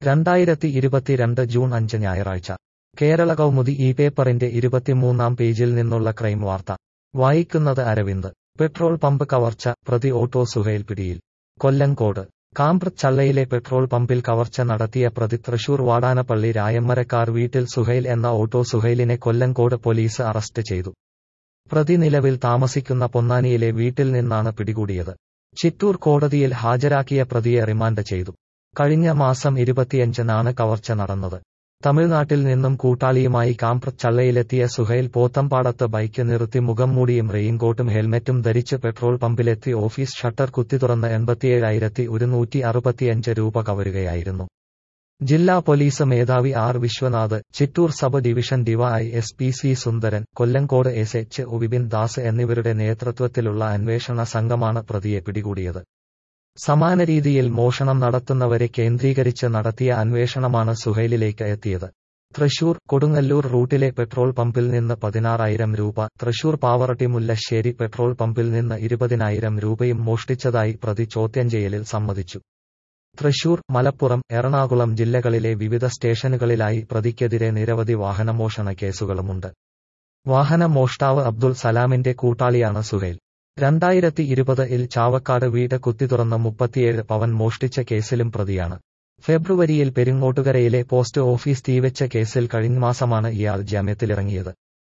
രണ്ടായിരത്തി ഇരുപത്തിരണ്ട് ജൂൺ അഞ്ച് ഞായറാഴ്ച കേരള കൗമുദി ഈ പേപ്പറിന്റെ ഇരുപത്തിമൂന്നാം പേജിൽ നിന്നുള്ള ക്രൈം വാർത്ത വായിക്കുന്നത് അരവിന്ദ് പെട്രോൾ പമ്പ് കവർച്ച പ്രതി ഓട്ടോ സുഹൈൽ പിടിയിൽ കൊല്ലങ്കോട് കാമ്പ്ര ചള്ളയിലെ പെട്രോൾ പമ്പിൽ കവർച്ച നടത്തിയ പ്രതി തൃശൂർ വാടാനപ്പള്ളി രായമ്മരക്കാർ വീട്ടിൽ സുഹൈൽ എന്ന ഓട്ടോ സുഹൈലിനെ കൊല്ലങ്കോട് പോലീസ് അറസ്റ്റ് ചെയ്തു പ്രതി നിലവിൽ താമസിക്കുന്ന പൊന്നാനിയിലെ വീട്ടിൽ നിന്നാണ് പിടികൂടിയത് ചിറ്റൂർ കോടതിയിൽ ഹാജരാക്കിയ പ്രതിയെ റിമാൻഡ് ചെയ്തു കഴിഞ്ഞ മാസം ഇരുപത്തിയഞ്ചിനാണ് കവർച്ച നടന്നത് തമിഴ്നാട്ടിൽ നിന്നും കൂട്ടാളിയുമായി കാമ്പ്ര ചള്ളയിലെത്തിയ സുഹൈൽ പോത്തമ്പാടത്ത് ബൈക്ക് നിർത്തി മുഖം മൂടിയും റെയിൻകോട്ടും ഹെൽമറ്റും ധരിച്ച് പെട്രോൾ പമ്പിലെത്തി ഓഫീസ് ഷട്ടർ കുത്തി തുറന്ന് എൺപത്തിയേഴായിരത്തി ഒരുന്നൂറ്റി അറുപത്തിയഞ്ച് രൂപ കവരുകയായിരുന്നു ജില്ലാ പോലീസ് മേധാവി R Viswanath Chittur sub division DY S P C Sundaran Kollengode S H O Vipin Das എന്നിവരുടെ നേതൃത്വത്തിലുള്ള അന്വേഷണ സംഘമാണ് പ്രതിയെ പിടികൂടിയത് സമാന രീതിയിൽ മോഷണം നടത്തുന്നവരെ കേന്ദ്രീകരിച്ച് നടത്തിയ അന്വേഷണമാണ് സുഹൈലിലേക്ക് എത്തിയത് തൃശൂർ കൊടുങ്ങല്ലൂർ റൂട്ടിലെ പെട്രോൾ പമ്പിൽ നിന്ന് പതിനാറായിരം രൂപ തൃശൂർ പാവറട്ടി മുല്ലശ്ശേരി പെട്രോൾ പമ്പിൽ നിന്ന് ഇരുപതിനായിരം രൂപയും മോഷ്ടിച്ചതായി പ്രതി ചോദ്യം ചെയ്യലിൽ സമ്മതിച്ചു തൃശൂർ മലപ്പുറം എറണാകുളം ജില്ലകളിലെ വിവിധ സ്റ്റേഷനുകളിലായി പ്രതിക്കെതിരെ നിരവധി വാഹനമോഷണ കേസുകളുമുണ്ട് വാഹന മോഷ്ടാവ് അബ്ദുൾ സലാമിന്റെ കൂട്ടാളിയാണ് സുഹൈൽ രണ്ടായിരത്തി ഇരുപത് ഇൽ ചാവക്കാട് വീട് കുത്തിത്തുറന്ന് മുപ്പത്തിയേഴ് പവൻ മോഷ്ടിച്ച കേസിലും പ്രതിയാണ് ഫെബ്രുവരിയിൽ പെരിങ്ങോട്ടുകരയിലെ പോസ്റ്റ് ഓഫീസ് തീവെച്ച കേസിൽ കഴിഞ്ഞ മാസമാണ് ഇയാൾ ജാമ്യത്തിലിറങ്ങിയത്